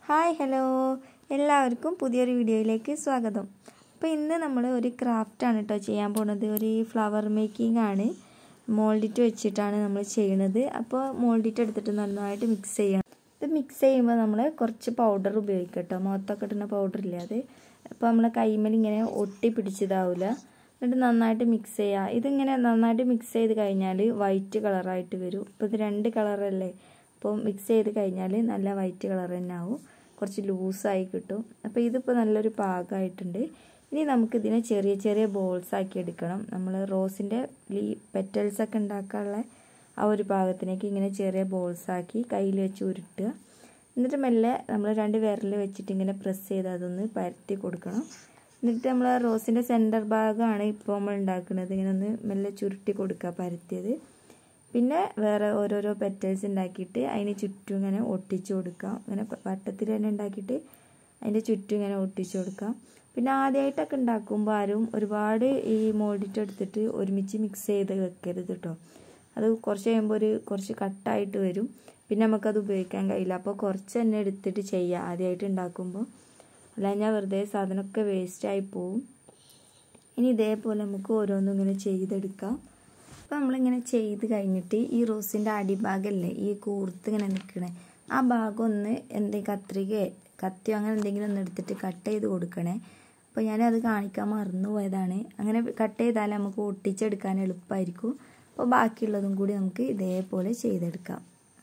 hi hello എല്ലാവർക്കും പുതിയൊരു വീഡിയോയിലേക്ക് സ്വാഗതം അപ്പോൾ ഇന്ന് നമ്മൾ ഒരു ക്രാഫ്റ്റാണ് കേട്ടോ ചെയ്യാൻ പോണത് ഒരു ഫ്ലവർ മേക്കിംഗ് ആണ് മോൾഡിറ്റ് വെച്ചിട്ടാണ് നമ്മൾ ചെയ്യണത് അപ്പോൾ മോൾഡിറ്റ് എടുത്തിട്ട് നന്നായിട്ട് മിക്സ് ചെയ്യണം ഇത് മിക്സ് ചെയ്യുമ്പോൾ നമ്മൾ കുറച്ച് പൗഡർ ഉപയോഗിക്കുക കേട്ടോ മുഖത്തൊക്കെ ഇട്ടുന്ന പൗഡർ ഇല്ലേ അത് അപ്പോൾ നമ്മളെ കൈമേൽ ഇങ്ങനെ ഒട്ടി പിടിച്ചതാവില്ല എന്നിട്ട് നന്നായിട്ട് മിക്സ് ചെയ്യുക ഇതിങ്ങനെ നന്നായിട്ട് മിക്സ് ചെയ്ത് കഴിഞ്ഞാൽ വൈറ്റ് കളറായിട്ട് വരും ഇപ്പോൾ ഇത് രണ്ട് കളറല്ലേ അപ്പോൾ മിക്സ് ചെയ്ത് കഴിഞ്ഞാൽ നല്ല വൈറ്റ് കളർ തന്നെ ആവും കുറച്ച് ലൂസായി കിട്ടും അപ്പോൾ ഇതിപ്പോൾ നല്ലൊരു പാകമായിട്ടുണ്ട് ഇനി നമുക്കിതിനെ ചെറിയ ചെറിയ ബോൾസ് ആക്കി എടുക്കണം നമ്മൾ റോസിൻ്റെ ലീ പെറ്റൽസ് ഒക്കെ ഉണ്ടാക്കാനുള്ള ആ ഒരു പാകത്തിനേക്ക് ഇങ്ങനെ ചെറിയ ബോൾസ് ആക്കി കയ്യിൽ വെച്ച് ഉരുട്ടുക എന്നിട്ട് മെല്ലെ നമ്മൾ രണ്ട് വിരൽ വെച്ചിട്ട് ഇങ്ങനെ പ്രസ് ചെയ്ത് അതൊന്ന് പരത്തി കൊടുക്കണം എന്നിട്ട് നമ്മൾ റോസിൻ്റെ സെൻറ്റർ ഭാഗമാണ് ഇപ്പോൾ നമ്മൾ ഉണ്ടാക്കുന്നത് ഇങ്ങനെ ഒന്ന് മെല്ലെ ചുരുട്ടി കൊടുക്കുക പരത്തിയത് പിന്നെ വേറെ ഓരോരോ പെറ്റൽസ് ഉണ്ടാക്കിയിട്ട് അതിന് ചുറ്റും ഇങ്ങനെ ഒട്ടിച്ചു കൊടുക്കാം ഇങ്ങനെ വട്ടത്തിൽ തന്നെ ഉണ്ടാക്കിയിട്ട് അതിൻ്റെ ചുറ്റും ഇങ്ങനെ ഒട്ടിച്ചു കൊടുക്കാം പിന്നെ ആദ്യമായിട്ടൊക്കെ ഉണ്ടാക്കുമ്പോൾ ആരും ഒരുപാട് ഈ മോൾഡിറ്റ് എടുത്തിട്ട് ഒരുമിച്ച് മിക്സ് ചെയ്ത് വെക്കരുത് കേട്ടോ അത് കുറച്ച് കഴിയുമ്പോൾ ഒരു കുറച്ച് കട്ടായിട്ട് വരും പിന്നെ നമുക്കത് ഉപയോഗിക്കാൻ കഴിയില്ല അപ്പോൾ കുറച്ച് തന്നെ എടുത്തിട്ട് ചെയ്യുക ആദ്യമായിട്ട് ഉണ്ടാക്കുമ്പോൾ അല്ലാതെ ഞാൻ വെറുതെ സാധനമൊക്കെ വേസ്റ്റായി പോവും ഇനി ഇതേപോലെ നമുക്ക് ഓരോന്നും ഇങ്ങനെ ചെയ്തെടുക്കാം അപ്പോൾ നമ്മളിങ്ങനെ ചെയ്ത് കഴിഞ്ഞിട്ട് ഈ റോസിൻ്റെ അടിഭാഗമല്ലേ ഈ കൂർത്ത് ഇങ്ങനെ നിൽക്കണേ ആ ഭാഗം ഒന്ന് എന്തെങ്കിലും കത്രികയോ കത്തിയോ അങ്ങനെ എന്തെങ്കിലും ഒന്ന് എടുത്തിട്ട് കട്ട് ചെയ്ത് കൊടുക്കണേ അപ്പോൾ ഞാനത് കാണിക്കാൻ മറന്നു പോയതാണ് അങ്ങനെ കട്ട് ചെയ്താൽ നമുക്ക് ഒട്ടിച്ചെടുക്കാൻ എളുപ്പമായിരിക്കും അപ്പോൾ ബാക്കിയുള്ളതും കൂടി നമുക്ക് ഇതേപോലെ ചെയ്തെടുക്കാം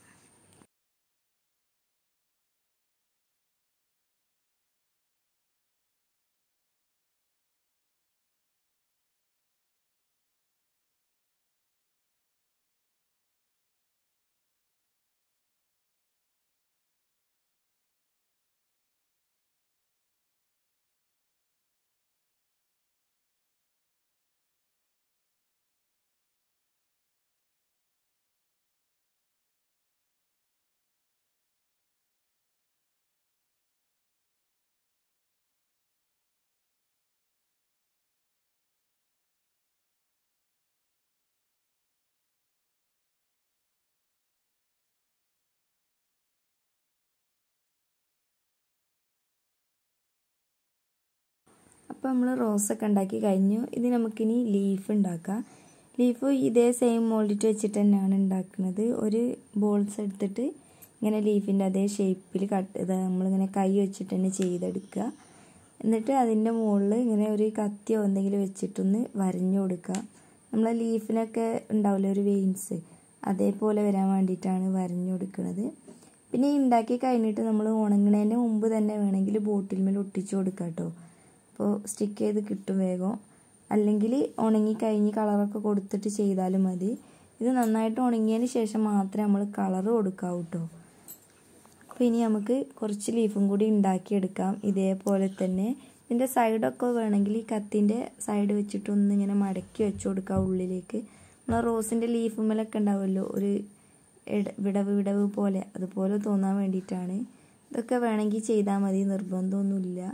അപ്പോൾ നമ്മൾ റോസൊക്കെ ഉണ്ടാക്കി കഴിഞ്ഞു ഇത് നമുക്കിനി ലീഫ് ഉണ്ടാക്കാം ലീഫ് ഇതേ സെയിം മോൾഡിറ്റ് വെച്ചിട്ട് തന്നെയാണ് ഉണ്ടാക്കുന്നത് ഒരു ബോൾസ് എടുത്തിട്ട് ഇങ്ങനെ ലീഫിൻ്റെ അതേ ഷേപ്പിൽ കട്ട് ഇത് നമ്മളിങ്ങനെ കൈ വെച്ചിട്ട് തന്നെ ചെയ്തെടുക്കുക എന്നിട്ട് അതിൻ്റെ മുകളിൽ ഇങ്ങനെ ഒരു കത്തിയോ എന്തെങ്കിലും വെച്ചിട്ടൊന്ന് വരഞ്ഞു കൊടുക്കുക നമ്മളെ ലീഫിനൊക്കെ ഉണ്ടാവില്ല ഒരു വെയിൻസ് അതേപോലെ വരാൻ വേണ്ടിയിട്ടാണ് വരഞ്ഞു കൊടുക്കുന്നത് പിന്നെ ഈ ഉണ്ടാക്കി കഴിഞ്ഞിട്ട് നമ്മൾ ഉണങ്ങണതിന് മുമ്പ് തന്നെ വേണമെങ്കിൽ ബോട്ടിൽ മേൽ ഒട്ടിച്ചു കൊടുക്കാം കേട്ടോ അപ്പോൾ സ്റ്റിക്ക് ചെയ്ത് കിട്ടും വേഗം അല്ലെങ്കിൽ ഉണങ്ങി കഴിഞ്ഞ് കളറൊക്കെ കൊടുത്തിട്ട് ചെയ്താലും മതി ഇത് നന്നായിട്ട് ഉണങ്ങിയതിന് ശേഷം മാത്രമേ നമ്മൾ കളർ കൊടുക്കാവൂ കേട്ടോ അപ്പോൾ ഇനി നമുക്ക് കുറച്ച് ലീഫും കൂടി ഉണ്ടാക്കിയെടുക്കാം ഇതേപോലെ തന്നെ ഇതിൻ്റെ സൈഡൊക്കെ വേണമെങ്കിൽ ഈ കത്തിൻ്റെ സൈഡ് വെച്ചിട്ടൊന്ന് ഇങ്ങനെ മടക്കി വെച്ച് കൊടുക്കാം ഉള്ളിലേക്ക് നമ്മൾ റോസിൻ്റെ ലീഫുമ്മലൊക്കെ ഉണ്ടാവുമല്ലോ ഒരു വിടവ് വിടവ് പോലെ അതുപോലെ തോന്നാൻ വേണ്ടിയിട്ടാണ് ഇതൊക്കെ വേണമെങ്കിൽ ചെയ്താൽ മതി നിർബന്ധമൊന്നുമില്ല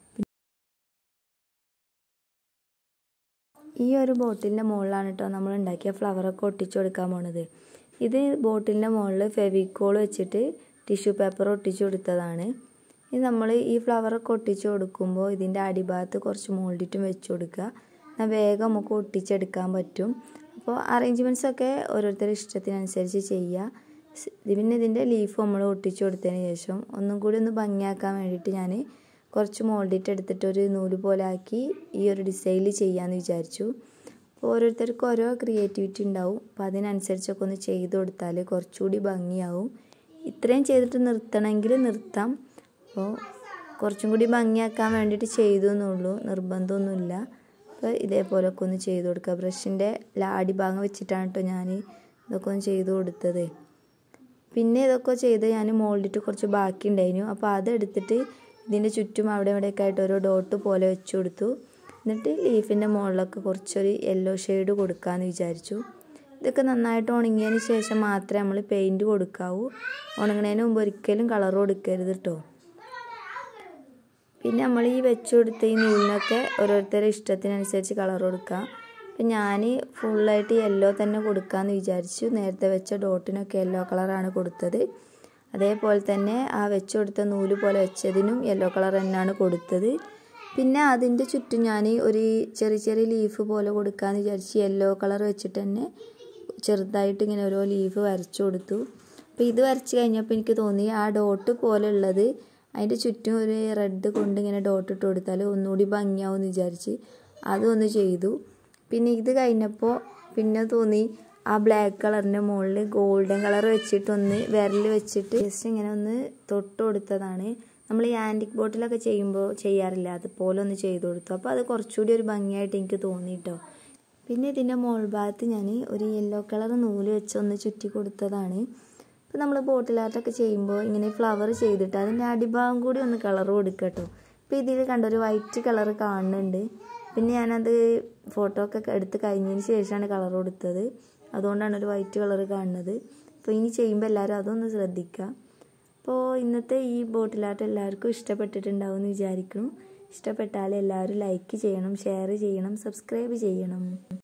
ഈ ഒരു ബോട്ടിലിൻ്റെ മുകളിലാണ് കേട്ടോ നമ്മൾ ഉണ്ടാക്കിയ ഫ്ലവറൊക്കെ ഒട്ടിച്ചു കൊടുക്കാൻ പോണത് ഇത് ബോട്ടിലിൻ്റെ മുകളിൽ ഫെവിക്കോൾ വെച്ചിട്ട് ടിഷ്യൂ പേപ്പർ ഒട്ടിച്ചു കൊടുത്തതാണ് ഇത് നമ്മൾ ഈ ഫ്ലവറൊക്കെ ഒട്ടിച്ചു കൊടുക്കുമ്പോൾ ഇതിൻ്റെ അടിഭാഗത്ത് കുറച്ച് മോൾഡിറ്റും വെച്ച് കൊടുക്കുക എന്നാൽ വേഗം നമുക്ക് ഒട്ടിച്ചെടുക്കാൻ പറ്റും അപ്പോൾ അറേഞ്ച്മെൻറ്റ്സ് ഒക്കെ ഓരോരുത്തരുടെ ഇഷ്ടത്തിനനുസരിച്ച് ചെയ്യുക പിന്നെ ഇതിൻ്റെ ലീഫ് നമ്മൾ ഒട്ടിച്ചു കൊടുത്തതിന് ശേഷം ഒന്നും കൂടി ഒന്ന് ഭംഗിയാക്കാൻ വേണ്ടിയിട്ട് ഞാൻ കുറച്ച് മോൾഡിറ്റ് എടുത്തിട്ട് ഒരു നൂല് പോലെ ആക്കി ഈ ഒരു ഡിസൈനിൽ ചെയ്യാമെന്ന് വിചാരിച്ചു അപ്പോൾ ഓരോരുത്തർക്കും ഓരോ ക്രിയേറ്റിവിറ്റി ഉണ്ടാവും അപ്പോൾ അതിനനുസരിച്ചൊക്കെ ഒന്ന് ചെയ്ത് കൊടുത്താൽ കുറച്ചുകൂടി ഭംഗിയാവും ഇത്രയും ചെയ്തിട്ട് നിർത്തണമെങ്കിൽ നിർത്താം അപ്പോൾ കുറച്ചും കൂടി ഭംഗിയാക്കാൻ വേണ്ടിയിട്ട് ചെയ്തു എന്നുള്ളൂ നിർബന്ധമൊന്നുമില്ല അപ്പോൾ ഇതേപോലൊക്കെ ഒന്ന് ചെയ്ത് കൊടുക്കുക ബ്രഷിൻ്റെ അടിഭാഗം വെച്ചിട്ടാണ് കേട്ടോ ഞാൻ ഇതൊക്കെ ഒന്ന് ചെയ്ത് കൊടുത്തത് പിന്നെ ഇതൊക്കെ ചെയ്ത് ഞാൻ മോൾഡിട്ട് കുറച്ച് ബാക്കി ഉണ്ടായിരുന്നു അപ്പോൾ അതെടുത്തിട്ട് ഇതിൻ്റെ ചുറ്റും അവിടെ ഇവിടെയൊക്കെ ആയിട്ട് ഓരോ ഡോട്ട് പോലെ വെച്ച് കൊടുത്തു എന്നിട്ട് ലീഫിൻ്റെ മുകളിലൊക്കെ കുറച്ചൊരു യെല്ലോ ഷെയ്ഡ് കൊടുക്കാമെന്ന് വിചാരിച്ചു ഇതൊക്കെ നന്നായിട്ട് ഉണങ്ങിയതിന് ശേഷം മാത്രമേ നമ്മൾ പെയിൻറ്റ് കൊടുക്കാവൂ ഉണങ്ങുന്നതിന് മുമ്പ് ഒരിക്കലും കളർ കൊടുക്കരുത് കേട്ടോ പിന്നെ നമ്മൾ ഈ വെച്ച് കൊടുത്ത ഈ നൂലിനൊക്കെ ഓരോരുത്തരുടെ ഇഷ്ടത്തിനനുസരിച്ച് കളർ കൊടുക്കാം അപ്പം ഞാൻ ഫുള്ളായിട്ട് യെല്ലോ തന്നെ കൊടുക്കാമെന്ന് വിചാരിച്ചു നേരത്തെ വെച്ച ഡോട്ടിനൊക്കെ യെല്ലോ കളറാണ് കൊടുത്തത് അതേപോലെ തന്നെ ആ വെച്ച് കൊടുത്ത നൂല് പോലെ വെച്ചതിനും യെല്ലോ കളർ തന്നെയാണ് കൊടുത്തത് പിന്നെ അതിൻ്റെ ചുറ്റും ഞാൻ ഒരു ചെറിയ ചെറിയ ലീഫ് പോലെ കൊടുക്കാമെന്ന് വിചാരിച്ച് യെല്ലോ കളർ വെച്ചിട്ട് തന്നെ ചെറുതായിട്ട് ഇങ്ങനെ ഓരോ ലീഫ് വരച്ചു കൊടുത്തു അപ്പോൾ ഇത് വരച്ച് കഴിഞ്ഞപ്പോൾ എനിക്ക് തോന്നി ആ ഡോട്ട് പോലെ ഉള്ളത് അതിൻ്റെ ചുറ്റും ഒരു റെഡ് കൊണ്ട് ഇങ്ങനെ ഡോട്ട് ഇട്ട് കൊടുത്താൽ ഒന്നുകൂടി ഭംഗിയാവും എന്ന് വിചാരിച്ച് അതൊന്ന് ചെയ്തു പിന്നെ ഇത് കഴിഞ്ഞപ്പോൾ പിന്നെ തോന്നി ആ ബ്ലാക്ക് കളറിൻ്റെ മുകളിൽ ഗോൾഡൻ കളർ വെച്ചിട്ടൊന്ന് വിരൽ വെച്ചിട്ട് ജസ്റ്റ് ഇങ്ങനെ ഒന്ന് തൊട്ട് കൊടുത്തതാണ് നമ്മൾ ഈ ആൻറ്റിക് ബോട്ടിലൊക്കെ ചെയ്യുമ്പോൾ ചെയ്യാറില്ല അതുപോലെ ഒന്ന് ചെയ്ത് കൊടുത്തു അപ്പോൾ അത് കുറച്ചുകൂടി ഒരു ഭംഗിയായിട്ട് എനിക്ക് തോന്നി കേട്ടോ പിന്നെ ഇതിൻ്റെ മോൾ ഭാഗത്ത് ഞാൻ ഒരു യെല്ലോ കളർ നൂല് വെച്ച് ഒന്ന് ചുറ്റി കൊടുത്തതാണ് ഇപ്പോൾ നമ്മൾ ബോട്ടിൽ ആർട്ടൊക്കെ ചെയ്യുമ്പോൾ ഇങ്ങനെ ഫ്ലവർ ചെയ്തിട്ട് അതിൻ്റെ അടിഭാഗം കൂടി ഒന്ന് കളർ കൊടുക്കുക കേട്ടോ ഇപ്പോൾ ഇതിൽ കണ്ട ഒരു വൈറ്റ് കളർ കാണുന്നുണ്ട് പിന്നെ ഞാനത് ഫോട്ടോ ഒക്കെ എടുത്ത് കഴിഞ്ഞതിന് ശേഷമാണ് കളർ കൊടുത്തത് അതുകൊണ്ടാണ് ഒരു വൈറ്റ് കളർ കാണുന്നത് അപ്പോൾ ഇനി ചെയ്യുമ്പോൾ എല്ലാവരും അതൊന്ന് ശ്രദ്ധിക്കുക അപ്പോൾ ഇന്നത്തെ ഈ ബോട്ടിലാട്ട് എല്ലാവർക്കും ഇഷ്ടപ്പെട്ടിട്ടുണ്ടാവും എന്ന് വിചാരിക്കുന്നു ഇഷ്ടപ്പെട്ടാൽ എല്ലാവരും ലൈക്ക് ചെയ്യണം ഷെയർ ചെയ്യണം സബ്സ്ക്രൈബ് ചെയ്യണം